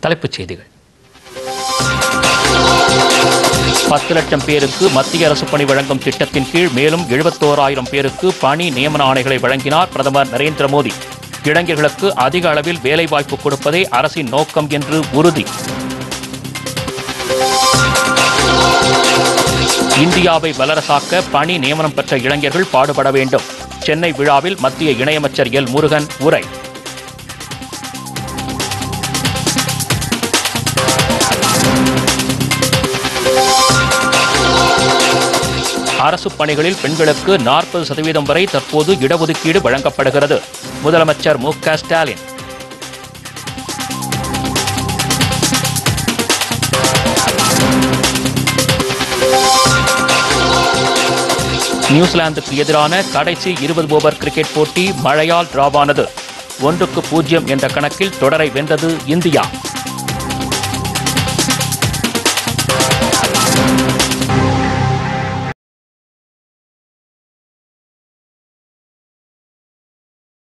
தலைப்புச் செய்திகள் பத்து லட்சம் பேருக்கு மத்திய அரசு பணி வழங்கும் திட்டத்தின் கீழ் மேலும் எழுபத்தோராயிரம் பேருக்கு பணி நியமன ஆணைகளை வழங்கினார் பிரதமர் நரேந்திர மோடி இளைஞர்களுக்கு அதிக அளவில் வேலைவாய்ப்பு கொடுப்பதே அரசின் நோக்கம் என்று உறுதி இந்தியாவை வல்லரசாக்க பணி நியமனம் பெற்ற இளைஞர்கள் பாடுபட வேண்டும் சென்னை விழாவில் மத்திய இணையமைச்சர் எல் முருகன் உரை அரசு பணிகளில் பெண்களுக்கு நாற்பது சதவீதம் வரை தற்போது இடஒதுக்கீடு வழங்கப்படுகிறது முதலமைச்சர் மு க ஸ்டாலின் நியூசிலாந்துக்கு எதிரான கடைசி இருபது ஓவர் கிரிக்கெட் போட்டி மழையால் டிராவானது ஒன்றுக்கு பூஜ்ஜியம் என்ற கணக்கில் தொடரை வென்றது இந்தியா